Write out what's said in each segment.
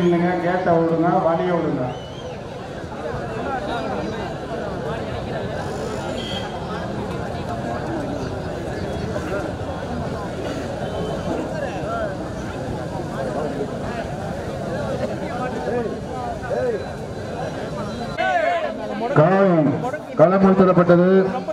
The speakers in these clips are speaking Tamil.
நில்லுங்க கேட்டை விடுங்க வழியை விடுங்க காலை களமுறுத்தப்பட்டது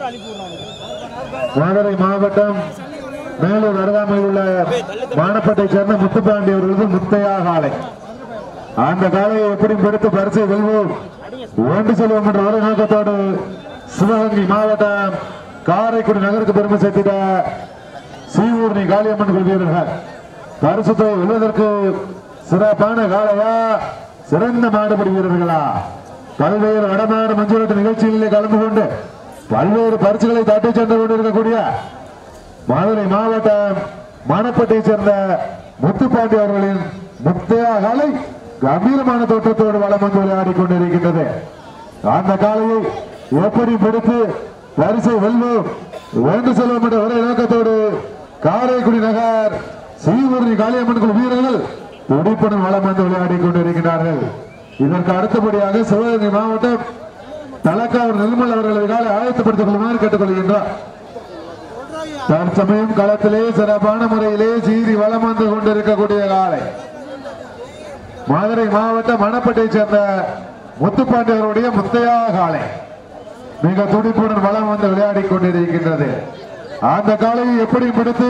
மதுரை மாவட்டம் மேலூர் அருகாமையில் உள்ள வானப்பட்டை சேர்ந்த முத்துப்பாண்டி அவர்களது முத்தையா காலை அந்த காலையை எப்படி பெருத்து பரிசை வெல்வோம் ஒன்று செல்வோம் என்ற ஒரு நோக்கத்தோடு சிவகங்கை மாவட்டம் காரைக்குடி நகருக்கு பெருமை சேர்த்திட சீவூர்ணி காளியம்மன் குழு வீரர்கள் பரிசுத்தை வெல்வதற்கு சிறப்பான காலையா சிறந்த மாடுபடி வீரர்களா பல்வேறு வடமாடு மஞ்சுரட்டு நிகழ்ச்சிகளிலே கலந்து கொண்டு பல்வேறு பரிசுகளை தட்டி சென்று கொண்டிருக்கக்கூடிய மதுரை மாவட்டம் மணப்பட்டையை சேர்ந்த முத்துப்பாண்டி அவர்களின் முத்தையா காலை கம்பீரமான தோற்றத்தோடு வளம் வந்து விளையாடி கொண்டிருக்கின்றது அந்த காலையை எப்படி பிடித்து பரிசை வெல்வோம் வேண்டு செல்வோம் என்ற ஒரே நோக்கத்தோடு காரைக்குடி நகர் சீவூர்ணி காளியம்மன் குழு வீரர்கள் துடிப்புடன் வளம் வந்து விளையாடி கொண்டிருக்கிறார்கள் இதற்கு அடுத்தபடியாக சிவகங்கை மாவட்டம் தலக்காவூர் நிர்மல் அவர்களை காலை ஆயத்தப்படுத்திக் கொள்ளுமாறு கேட்டுக்கொள்கின்றார் தற்சமயம் களத்திலே சிறப்பான முறையிலே சீறி வளம் வந்து கொண்டிருக்கக்கூடிய காலை மதுரை மாவட்டம் மணப்பட்டை சேர்ந்த முத்துப்பாண்டியருடைய முத்தையா காலை மிக துடிப்புடன் வளம் வந்து விளையாடி கொண்டிருக்கின்றது அந்த காலையை எப்படி பிடித்து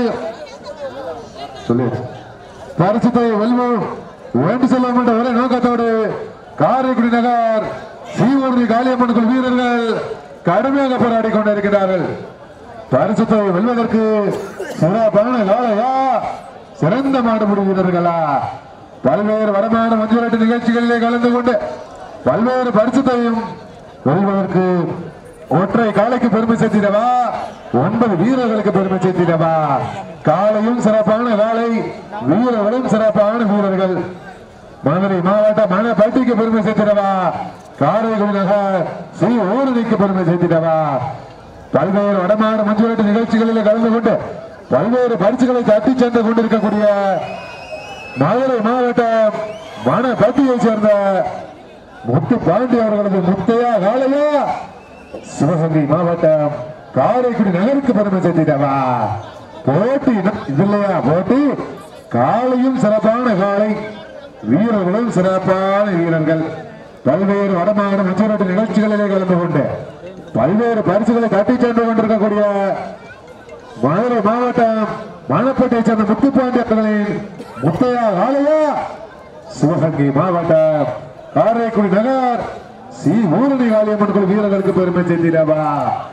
சொல்லி பரிசுத்தை வெல்வோம் வேண்டு செல்வோம் என்ற ஒரே நோக்கத்தோடு காரைக்குடி நகர் சீவூர்ணி காளியம்மன் குழு வீரர்கள் கடுமையாக போராடி கொண்டிருக்கிறார்கள் பரிசுத்தை வெல்வதற்கு சிறப்பான காலையா சிறந்த மாடுபிடி வீரர்களா பல்வேறு வடமான மஞ்சுரட்டு நிகழ்ச்சிகளிலே கலந்து கொண்டு பல்வேறு பரிசுத்தையும் வெல்வதற்கு ஒற்றை காலைக்கு பெருமை சேர்த்திடவா ஒன்பது வீரர்களுக்கு பெருமை சேர்த்திடவா காலையும் சிறப்பான காலை வீரர்களும் சிறப்பான வீரர்கள் மதுரை மாவட்ட மணப்பட்டிக்கு பெருமை சேர்த்திடவா காரைக்குடி நகர் ஸ்ரீ ஊரணிக்கு பெருமை சேர்த்திடவா பல்வேறு வடமாடு மஞ்சுரட்டு நிகழ்ச்சிகளில் கலந்து கொண்டு பல்வேறு பரிசுகளை தட்டி சென்று கொண்டிருக்கக்கூடிய மதுரை மாவட்டம் மணப்பட்டியை சேர்ந்த முத்து பாண்டி அவர்களது முத்தையா காலையா சிவகங்கை மாவட்டம் காரைக்குடி நகருக்கு பெருமை சேர்த்திட்டவா போட்டி ந- இது இல்லையா போட்டி காலையும் சிறப்பான காலை வீரர்களும் சிறப்பான வீரர்கள் பல்வேறு வடமாநில மச்சநாட்டு நிகழ்ச்சிகளிலே கலந்து கொண்டு பல்வேறு பரிசுகளை தட்டி சென்று கொண்டிருக்கக்கூடிய மதுரை மாவட்டம் மணப்பட்டியை சேர்ந்த முத்துப்பாண்டி அவர்களின் முத்தையா காலையா சிவகங்கை மாவட்டம் காரைக்குடி நகர் சி ஊரணி காளியம்மன் குழு வீரர்களுக்கு பெருமை சேர்த்திடவா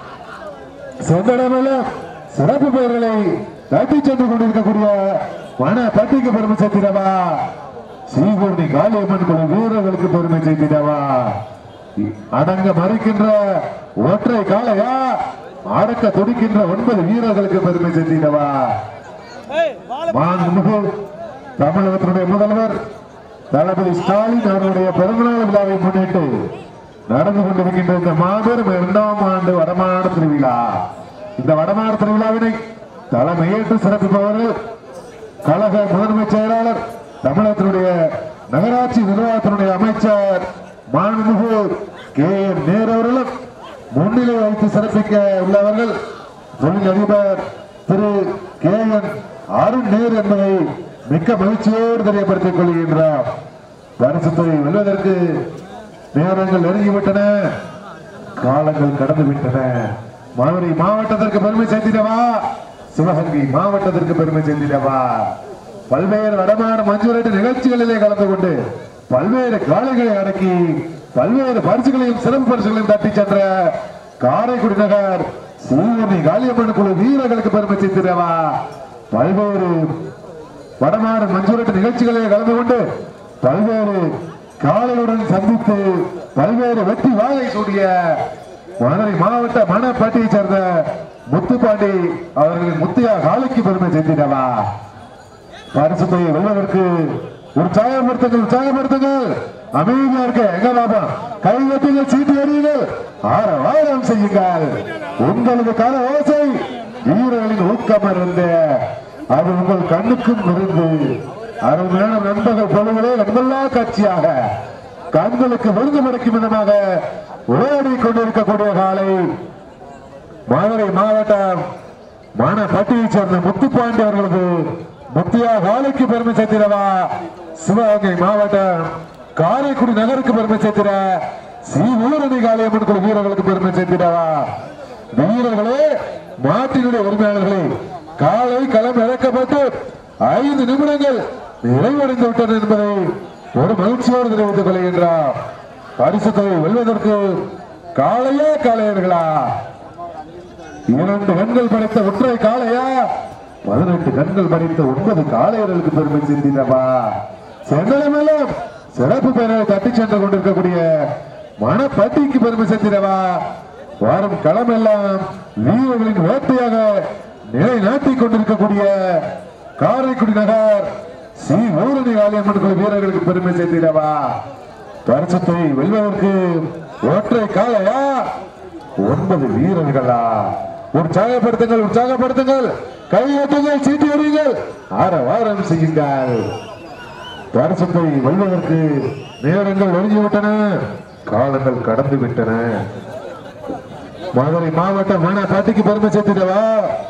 சொந்த இடமல்ல சிறப்பு பெயர்களை தட்டி சென்று கொண்டிருக்கக்கூடிய மன பட்டிக்கு பெருமை சேர்த்திடவா ஸ்ரீகூர்ணி காளியம்மன் குழு வீரர்களுக்கு பெருமை சேர்த்திடவா அடங்க மறுக்கின்ற ஒற்றை காளையா அடக்க துடிக்கின்ற ஒன்பது வீரர்களுக்கு பெருமை சேர்த்திடவா மாண்புமிகு தமிழகத்தினுடைய முதல்வர் தளபதி ஸ்டாலின் அவருடைய பிறந்தநாள் விழாவை முன்னிட்டு நடந்து கொண்டிருக்கின்ற இந்த மாபெரும் இரண்டாம் ஆண்டு வடமாட திருவிழா இந்த வடமாட திருவிழாவினை தலைமையேற்று சிறப்பிப்பவர்கள் கழக முதன்மை செயலாளர் தமிழகத்தினுடைய நகராட்சி நிர்வாகத்தினுடைய அமைச்சர் மாண்புமிகு கே என் நேரு அவர்களும் முன்னிலை வைத்து சிறப்பிக்க உள்ளவர்கள் தொழில் அதிபர் திரு கே என் அருண் நேர் என்பதை மிக்க மகிழ்ச்சியோடு தெரியப்படுத்திக் கொள்கின்றார் பரிசுத்தை வெல்வதற்கு நேரங்கள் நெருங்கிவிட்டன காலங்கள் கடந்து விட்டன மதுரை மாவட்டத்திற்கு பெருமை சேர்த்திடவா சிவகங்கை மாவட்டத்திற்கு பெருமை சேர்த்திடவா பல்வேறு வடமாடு மஞ்சுரட்டு நிகழ்ச்சிகளிலே கலந்து கொண்டு பல்வேறு காளைகளை அடக்கி பல்வேறு பரிசுகளையும் சிறப்பு பரிசுகளையும் தட்டி சென்ற காரைக்குடி நகர் சூரியனை காளியம்மன் குழு வீரர்களுக்கு பெருமை சேர்த்திடவா பல்வேறு வடமாடு மஞ்சுரட்டு நிகழ்ச்சிகளிலே கலந்து கொண்டு பல்வேறு காளையுடன் சந்தித்து பல்வேறு வெற்றி வாகை சூடிய மதுரை மாவட்ட மணப்பட்டியை சேர்ந்த முத்துப்பாண்டி அவர்களின் முத்தையா காலைக்கு பெருமை சேர்த்திடவா பரிசுத்தை வெல்வதற்கு உற்சாகப்படுத்துங்கள் உற்சாகப்படுத்துங்கள் அமைதியா இருக்க எங்க பாபா கைவட்டுங்கள் சீட்டு அடியுங்கள் ஆரவாரம் செய்யுங்கள் உங்களது கர ஓசை வீரர்களின் ஊக்கம் இருந்து அது உங்கள் கண்ணுக்கும் இருந்து அருமையான நண்பர்கள் பொழுதுகளே நண்பல்லா காட்சியாக கண்களுக்கு விருது மடைக்கும் விதமாக ஓடி கொண்டிருக்கக்கூடிய காலை மதுரை மாவட்டம் மானப்பட்டியைச் சேர்ந்த முத்துப்பாண்டி அவர்களது முத்தியா காலைக்கு பெருமை சேர்த்திடவா சிவகங்கை மாவட்டம் காரைக்குடி நகருக்கு பெருமை சேர்த்திட சி ஊரணி காளியம்மன் குழு வீரர்களுக்கு பெருமை சேர்த்திடவா வீரர்களே மாட்டினுடைய உரிமையாளர்களே காலை களம் இறக்கப்பட்டு ஐந்து நிமிடங்கள் நிறைவடைந்து விட்டது என்பதை ஒரு மகிழ்ச்சியோடு தெரிவித்துக் கொள்கின்றார் பரிசு தொகை வெல்வதற்கு காளையா காளையர்களா இரண்டு கண்கள் படைத்த ஒற்றை காளையா பதினெட்டு கண்கள் படைத்த ஒன்பது காளையர்களுக்கு பெருமை சேர்த்தினவா சென்னலை மேலும் சிறப்பு பெயரை தட்டி சென்று கொண்டிருக்கக்கூடிய மனப்பட்டிக்கு பெருமை சேர்த்தினவா வாரம் களமெல்லாம் வீரர்களின் வேட்டையாக நிலைநாட்டிக் கொண்டிருக்கக்கூடிய காரைக்குடி நகர் சி ஊரணி ஆலயம்மன் கோயில் வீரர்களுக்கு பெருமை சேர்த்திடவா பரிசத்தை வெல்வதற்கு ஒற்றை காளையா ஒன்பது வீரர்களா உற்சாகப்படுத்துங்கள் உற்சாகப்படுத்துங்கள் கையெட்டுங்கள் சீட்டி வருங்கள் ஆரவாரம் செய்யுங்கள் பரிசத்தை வெல்வதற்கு நேரங்கள் ஒழுங்கிவிட்டன காலங்கள் கடந்து விட்டன மதுரை மாவட்டம் மன பாட்டிக்கு பெருமை சேர்த்திடவா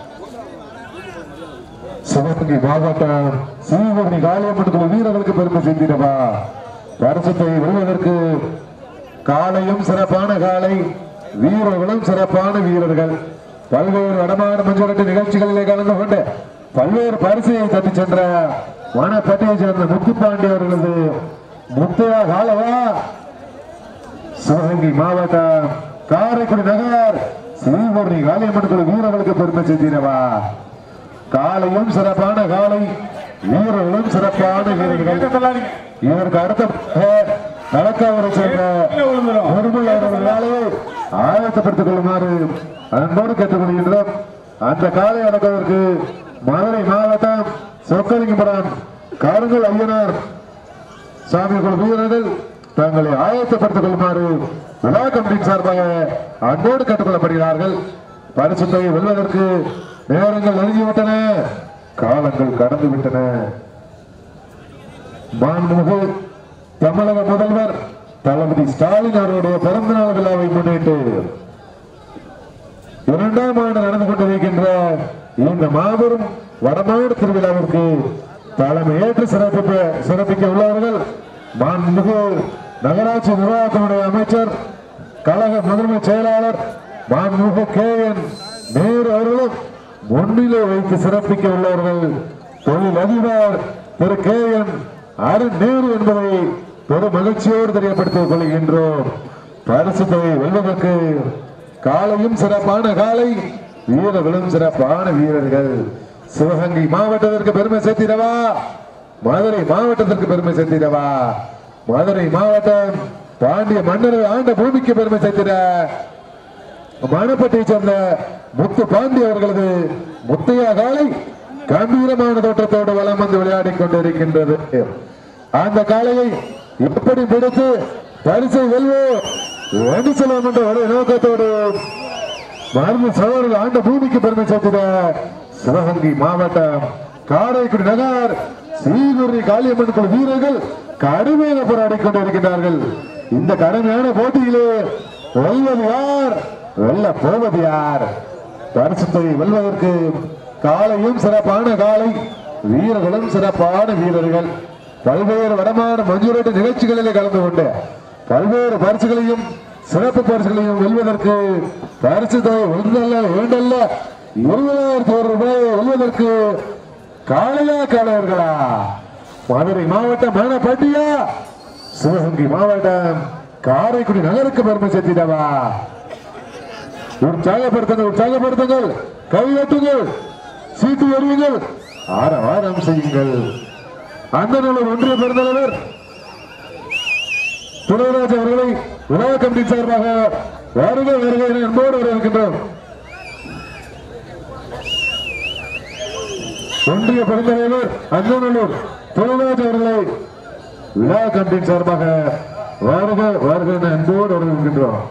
சிவகங்கை மாவட்டம் சீவகை காளியம்மன் குழு வீரர்களுக்கு பெருமை சேர்த்திடவா பரிசத்தை வெல்வதற்கு காலையும் சிறப்பான காலை வீரர்களும் சிறப்பான வீரர்கள் பல்வேறு வடமாடு மஞ்சள் நிகழ்ச்சிகளிலே கலந்து கொண்டு பல்வேறு பரிசையை தட்டி சென்ற வனப்பட்டியை சேர்ந்த முத்துப்பாண்டி அவர்களது முத்தையா காலவா சிவகங்கை மாவட்டம் காரைக்குடி நகர் சிவபுரி காளியம்மன் குழு வீரர்களுக்கு பெருமை சேர்த்தினவா காலையும் சிறப்பான காலை வீரர்களும் சிறப்பான வீரர்கள் இதற்கு அடுத்த நடக்காவரை சேர்ந்த பொறுமையாளர்களாலே ஆயத்தப்படுத்திக் கொள்ளுமாறு அன்போடு கேட்டுக்கொள்கின்றோம் அந்த காலை அடக்குவதற்கு மதுரை மாவட்டம் சொக்கலிங்கபுரம் காருங்கள் ஐயனார் சாமி குழு வீரர்கள் தங்களை ஆயத்தப்படுத்திக் கொள்ளுமாறு விழா கமிட்டியின் சார்பாக அன்போடு கேட்டுக்கொள்ளப்படுகிறார்கள் பரிசுத்தை வெல்வதற்கு நேரங்கள் நெருங்கிவிட்டன காலங்கள் கடந்து விட்டன மாண்புமிகு தமிழக முதல்வர் தளபதி ஸ்டாலின் அவருடைய பிறந்த நாள் விழாவை முன்னிட்டு இரண்டாம் ஆண்டு நடந்து கொண்டிருக்கின்ற இந்த மாபெரும் வடமாடு திருவிழாவிற்கு தலைமையேற்று சிறப்பிக்க சிறப்பிக்க உள்ளவர்கள் மாண்புமிகு நகராட்சி நிர்வாகத்தினுடைய அமைச்சர் கழக முதன்மை செயலாளர் மாண்புமிகு கே என் நேரு அவர்களும் முன்னிலை வைத்து சிறப்பிக்க உள்ளவர்கள் தொழில் அதிபர் திரு கே என் அருண் நேரு என்பதை பெரும் மகிழ்ச்சியோடு தெரியப்படுத்திக் கொள்கின்றோம் பரிசு தொகை வெல்வதற்கு காலையும் சிறப்பான காலை வீரர்களும் சிறப்பான வீரர்கள் சிவகங்கை மாவட்டத்திற்கு பெருமை சேர்த்திடவா மதுரை மாவட்டத்திற்கு பெருமை சேர்த்திடவா மதுரை மாவட்டம் பாண்டிய மன்னரை ஆண்ட பூமிக்கு பெருமை சேர்த்திட மணப்பட்டியை சேர்ந்த முத்து பாண்டி அவர்களது முத்தையா காலை கம்பீரமான தோற்றத்தோடு வலம் வந்து விளையாடிக் கொண்டிருக்கின்றது அந்த காளையை இப்படி பிடித்து பரிசை வெல்வோம் ஒன்று செல்வோம் என்ற ஒரு நோக்கத்தோடு மருந்து சோழர்கள் ஆண்ட பூமிக்கு பெருமை சேர்த்திட சிவகங்கை மாவட்டம் காரைக்குடி நகர் ஸ்ரீகுரி காளியம்மன் குழு வீரர்கள் கடுமையாக போராடிக் கொண்டிருக்கிறார்கள் இந்த கடுமையான போட்டியிலே வெல்வது யார் வெல்ல போவது யார் பரிசுத்தை வெல்வதற்கு காலையும் சிறப்பான காலை வீரர்களும் சிறப்பான வீரர்கள் பல்வேறு வடமான மஞ்சுரட்டு நிகழ்ச்சிகளிலே கலந்து கொண்டு பல்வேறு பரிசுகளையும் சிறப்பு பரிசுகளையும் வெல்வதற்கு பரிசு தொகை ஒன்றல்ல இரண்டல்ல இருபதாயிரத்தி ஒரு ரூபாயை வெல்வதற்கு காளையா காளையர்களா மதுரை மாவட்டம் மேனப்பட்டியா சிவகங்கை மாவட்டம் காரைக்குடி நகருக்கு பெருமை சேர்த்திடவா உற்சாகப்படுத்துங்கள் உற்சாகப்படுத்துங்கள் கையெட்டுங்கள் சீட்டு எறியுங்கள் ஆரவாரம் செய்யுங்கள் அந்த நல்லூர் ஒன்றிய பெருந்தலைவர் துணைராஜ் அவர்களை விழா கமிட்டி சார்பாக வருக வருக என அன்போடு வரவேற்கின்றோம் ஒன்றிய பெருந்தலைவர் அண்ணநல்லூர் துணைராஜ் அவர்களை விழா கமிட்டி சார்பாக வருக வருக என அன்போடு வரவேற்கின்றோம்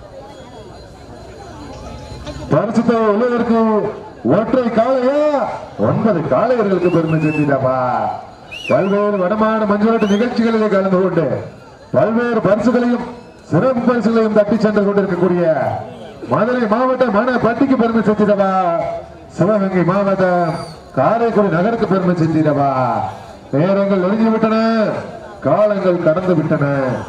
பரிசுத்த உள்ளதற்கு ஒற்றை காளையா ஒன்பது காளையர்களுக்கு பெருமை சேர்த்திட்டாப்பா பல்வேறு வடமான மஞ்சளாட்டு நிகழ்ச்சிகளிலே கலந்து கொண்டு பல்வேறு பரிசுகளையும் சிறப்பு பரிசுகளையும் தட்டி சென்று கொண்டிருக்கக்கூடிய மதுரை மாவட்ட மணப்பட்டிக்கு பெருமை சேர்த்திடவா சிவகங்கை மாவட்டம் காரைக்குடி நகருக்கு பெருமை சேர்த்திடவா நேரங்கள் நெருங்கி விட்டன காலங்கள் கடந்து விட்டன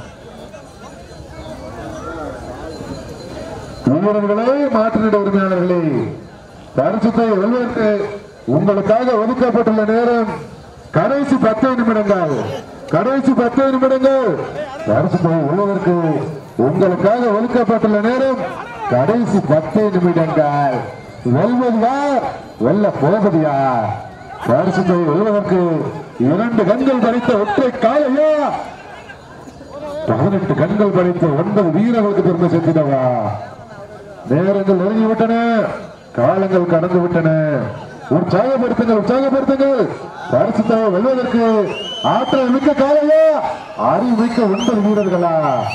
வீரர்களே மாற்றிட உரிமையாளர்களே பரிசுத்தை வெல்வதற்கு உங்களுக்காக ஒதுக்கப்பட்டுள்ள நேரம் கடைசி பத்து நிமிடங்கள் கடைசி பத்து நிமிடங்கள் பரிசுத்தை வெல்வதற்கு உங்களுக்காக ஒதுக்கப்பட்டுள்ள நேரம் கடைசி பத்து நிமிடங்கள் வெல்வது யார் வெல்ல போவது யார் பரிசுத்தை வெல்வதற்கு இரண்டு கண்கள் பறித்த ஒற்றை காலையா பதினெட்டு கண்கள் படைத்த ஒன்பது வீரர்களுக்கு பெருமை சேர்த்திடவா நேரங்கள் நெருங்கி விட்டன காலங்கள் கடந்து விட்டன உற்சாகப்படுத்துங்கள் உற்சாகப்படுத்துங்கள் பரிசுத்தை வெல்வதற்கு ஆற்றல் மிக்க காலையா அறிவு மிக்க ஒன்பது வீரர்களா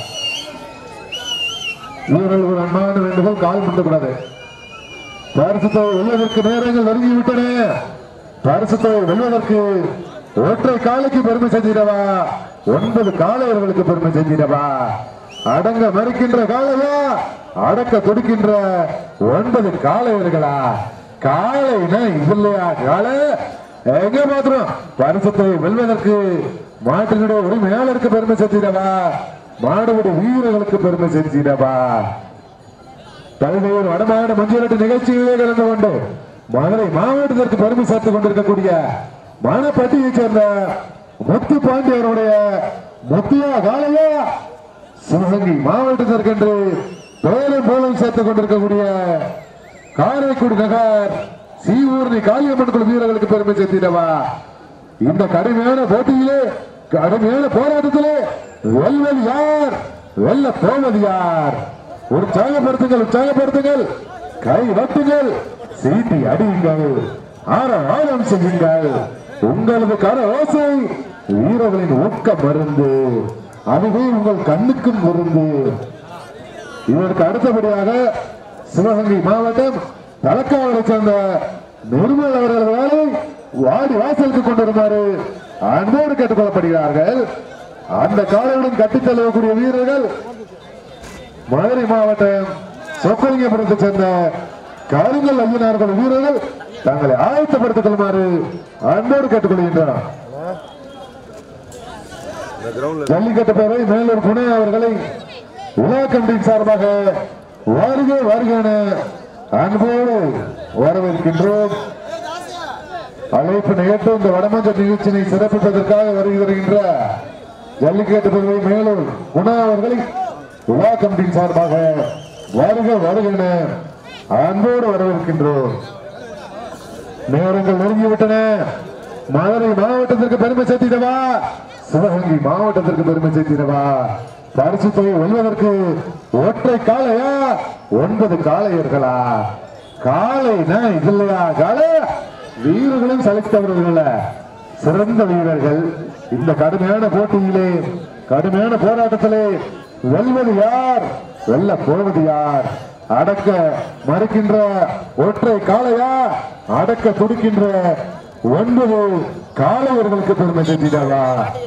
வீரர்கள் ஒரு அன்பான வேண்டுகோள் கால் பண்ணக்கூடாது பரிசுத்தை வெல்வதற்கு நேரங்கள் நெருங்கி விட்டன பரிசுத்தை வெல்வதற்கு ஒற்றை காலைக்கு பெருமை செஞ்சிடவா ஒன்பது காளையர்களுக்கு பெருமை செஞ்சிடவா அடங்க மறுக்கின்ற காளையா அடக்க துடிக்கின்ற ஒன்பது காளையர்களா காளைனா இது இல்லையா காளை எங்க பாத்துறோம் பரிசுத்தை வெல்வதற்கு மாட்டினுடைய உரிமையாளருக்கு பெருமை செஞ்சிடவா மாடுபடி வீரர்களுக்கு பெருமை செஞ்சிடவா பல்வேறு வடமாநில மஞ்சள் நிகழ்ச்சிகளிலே கலந்து கொண்டு மதுரை மாவட்டத்திற்கு பெருமை சேர்த்துக் கொண்டிருக்கக்கூடிய மணப்பட்டியைச் சேர்ந்த முத்து பாண்டியருடைய முத்தியா காலையா சிவகங்கை மாவட்டத்திற்கென்று பேரும் போலும் சேர்த்துக் கொண்டிருக்கக்கூடிய காரைக்குடி நகர் சீவூர்ணி காளியம்மன் குழு வீரர்களுக்கு பெருமை சேர்த்திடவா இந்த கடுமையான போட்டியிலே கடுமையான போராட்டத்திலே வெல்வது யார் வெல்ல போவது யார் உற்சாகப்படுத்துங்கள் உற்சாகப்படுத்துங்கள் கை வட்டுங்கள் சீட்டி அடியுங்கள் ஆர ஆரம் செய்யுங்கள் உங்களது கர ஓசை வீரர்களின் ஊக்க மருந்து அதுவே உங்கள் கண்ணுக்கும் மருந்து இதற்கு அடுத்தபடியாக சிவகங்கை மாவட்டம் தலக்காவலை சேர்ந்த நிர்மல் அவர்களை வாடி வாசலுக்கு கொண்டு வருமாறு அன்போடு கேட்டுக்கொள்ளப்படுகிறார்கள் அந்த காலையுடன் கட்டித் தழுவக்கூடிய வீரர்கள் மதுரை மாவட்டம் சொக்கலிங்கபுரத்தை சேர்ந்த கருங்கல் ஐயனார்கள் வீரர்கள் தங்களை ஆயத்தப்படுத்திக் கொள்ளுமாறு அன்போடு கேட்டுக்கொள்கின்றனர் ஜல்லிக்கட்டு பேரை மேலூர் குணா அவர்களை உலா கமிட்டியின் சார்பாக வருக வருக என அன்போடு வரவேற்கின்றோம் அழைப்பு நிகழ்த்து இந்த வடமஞ்ச நிகழ்ச்சியை சிறப்பிப்பதற்காக வருகை வருகின்ற ஜல்லிக்கட்டு பேரை மேலூர் குணா அவர்களை உலா கமிட்டியின் சார்பாக வருக வருக என அன்போடு வரவேற்கின்றோம் நேரங்கள் நெருங்கிவிட்டன மதுரை மாவட்டத்திற்கு பெருமை சேர்த்திடவா சிவகங்கை மாவட்டத்திற்கு பெருமை சேர்த்திடவா பரிசு தொகை வெல்வதற்கு ஒற்றை காளையா ஒன்பது காளையர்களா காளைனா இது இல்லையா காளை வீரர்களும் சலித்தவர்கள் சிறந்த வீரர்கள் இந்த கடுமையான போட்டியிலே கடுமையான போராட்டத்திலே வெல்வது யார் வெல்ல போவது யார் அடக்க மறுக்கின்ற ஒற்றை காளையா அடக்க துடிக்கின்ற ஒன்பது காளையர்களுக்கு பெருமை செஞ்சிடவா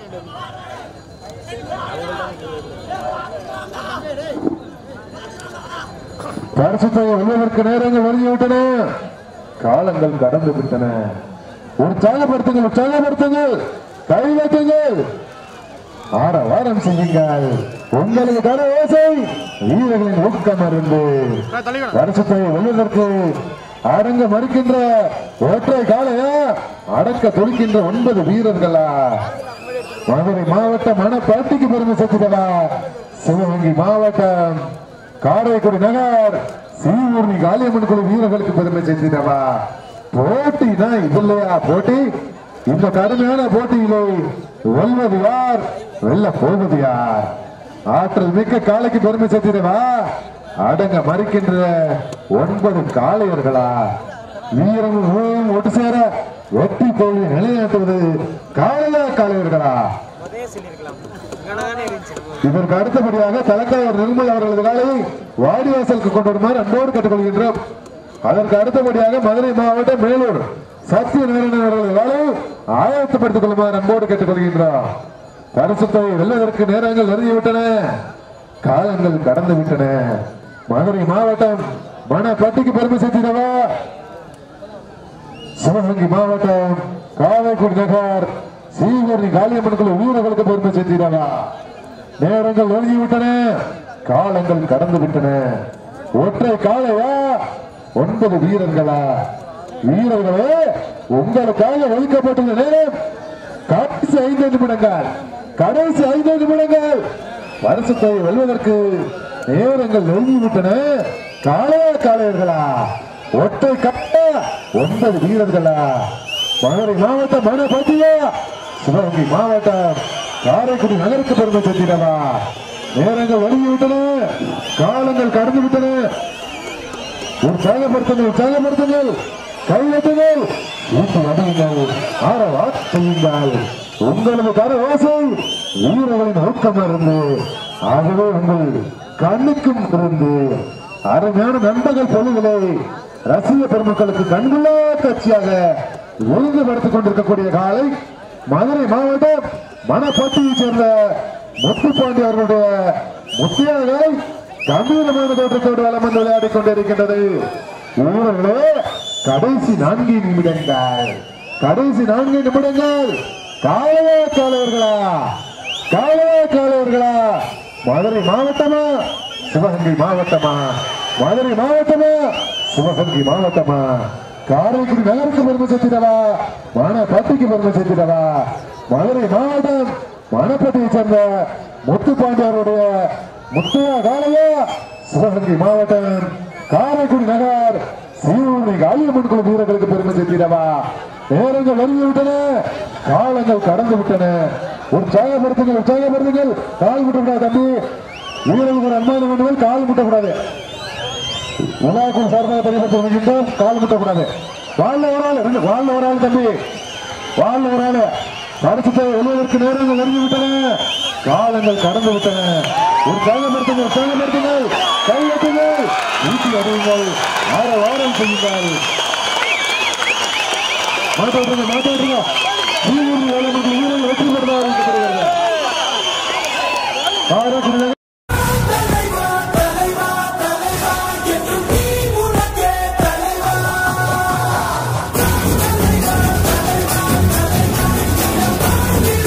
பரிசுத்தை வெல்வதற்கு நேரங்கள் வருகிவிட்டன காலங்கள் கடந்து விட்டன உற்சாகப்படுத்துங்கள் உற்சாகப்படுத்துங்கள் கை வைக்குங்கள் ஆற வாரம் செய்யுங்கள் உங்களுக்கு தர ஓசை வீரர்களின் ஊக்கம் இருந்து வருஷத்தை வெல்வதற்கு அடங்க மறுக்கின்ற ஒற்றை காளையா அடக்க துடிக்கின்ற ஒன்பது வீரர்களா மதுரை மாவட்டம் மணப்பாட்டிக்கு பெருமை சேர்த்துடவா சிவகங்கை மாவட்டம் காரைக்குடி நகர் சீவூர்ணி காளியம்மன் குழு வீரர்களுக்கு பெருமை சேர்த்திடவா போட்டி தான் இது இல்லையா போட்டி இந்த கடுமையான போட்டியிலே வெல்வது யார் வெல்ல போவது யார் ஆற்றல் மிக்க காளைக்கு பெருமை சேர்த்திடவா அடங்க மறுக்கின்ற ஒன்பது காளையர்களா வீரமும் ஊழலும் ஒட்டு சேர வெற்றி தோல்வி நிலைநாட்டுவது காளையா காளையர்களா அதே சொல்லியிருக்கலாம் இங்கனதானே இருந்துச்சு இதற்கு அடுத்தபடியாக தலைக்காளர் நிர்மல் அவர்களது காலை வாடிவாசலுக்கு கொண்டு வருமாறு அன்போடு கேட்டுக்கொள்கின்றோம் அதற்கு அடுத்தபடியாக மதுரை மாவட்டம் மேலூர் சத்யநாராயணன் அவர்கள் வேலை ஆயத்தப்படுத்திக் கொள்ளுமாறு அன்போடு கேட்டுக்கொள்கின்றார் பரிசுத்தை வெல்வதற்கு நேரங்கள் நெருங்கிவிட்டன காலங்கள் கடந்து விட்டன மதுரை மாவட்டம் மணப்பட்டிக்கு பெருமை சேர்த்திடவா சிவகங்கை மாவட்டம் காரைக்குடி நகர் சீவரி காளியம்மன் குழு வீரர்களுக்கு பெருமை சேர்த்திடவா நேரங்கள் நெருங்கிவிட்டன காலங்கள் கடந்து விட்டன ஒற்றை காளையா ஒன்பது வீரர்களா வீரர்களே உங்களுக்காக ஒதுக்கப்பட்டுள்ள நேரம் கடைசி ஐந்து நிமிடங்கள் கடைசி ஐந்து நிமிடங்கள் வருஷத்தை வெல்வதற்கு நேரங்கள் நெருங்கிவிட்டன காளையா காளையர்களா ஒற்றை கட்ட ஒன்பது வீரர்களா மதுரை மாவட்டம் மணப்பட்டியா சிவகங்கை மாவட்டம் காரைக்குடி நகருக்கு பெருமை சேர்த்திடவா நேரங்கள் வழங்கிவிட்டன காலங்கள் கடந்து விட்டன உற்சாகப்படுத்துங்கள் உற்சாகப்படுத்துங்கள் கையெட்டுங்கள் ஊட்டு அடையுங்கள் ஆரவா செய்யுங்கள் உங்களது கர ஓசை வீரர்களின் ஊக்கம் இருந்து ஆகவே உங்கள் கண்ணுக்கும் இருந்து அருமையான நண்பர்கள் பொழுதுகளை ரசிக பெருமக்களுக்கு கண்குள்ளா காட்சியாக ஒழுங்குபடுத்திக் கொண்டிருக்கக்கூடிய காலை மதுரை மாவட்டம் மணப்பட்டியைச் சேர்ந்த முத்துப்பாண்டி அவர்களுடைய முத்தியாgai கம்பீரமான தோற்றத்தோடு வலம் வந்து விளையாடிக் கொண்டிருக்கின்றது ஊரர்களே கடைசி நான்கு நிமிடங்கள் கடைசி நான்கு நிமிடங்கள் காலையா காலையர்களா காலையா காலையர்களா மதுரை மாவட்டமா சிவகங்கை மாவட்டமா மதுரை மாவட்டமா சிவகங்கை மாவட்டமா காரைக்குடி நகருக்கு பெருமை சேர்த்திடவா மணப்பட்டிக்கு பெருமை சேர்த்திடவா மதுரை மாவட்டம் மணப்பட்டியை சேர்ந்த முத்துப்பாண்டியருடைய முத்தையா காளையா சிவகங்கை மாவட்டம் காரைக்குடி நகர் சீவனை காளியம்மன் குழு வீரர்களுக்கு பெருமை சேர்த்திடவா நேரங்கள் நெருங்கி விட்டன காலங்கள் கடந்து விட்டன உற்சாகப்படுத்துங்கள் உற்சாகப்படுத்துங்கள் கால் முட்டக்கூடாது தம்பி வீரர்கள் அன்பான வேண்டுகள் கால் முட்டக்கூடாது உலகம் சார்பாக பதிவு வருகின்றோம் கால் முட்டக்கூடாது வாழ்ல ஒரு ஆள் ரெண்டு வாழ்ல ஒரு ஆள் தம்பி வாழ்ல ஒரு ஆள் பரிசுத்தை எழுவதற்கு நேரங்கள் நெருங்கி விட்டன காலங்கள் கடந்து விட்டன ஒரு சேகப்படுத்துங்கள் சேகப்படுத்துங்கள் கையெட்டுங்கள் வீட்டி அறியுங்கள் ஆற வாரம் செய்யுங்கள் மாட்டாடுங்க மாட்டாடுங்க வீரர்கள் வேலை வீரர்கள் வெற்றி பெறுவார்கள் காரைக்குடி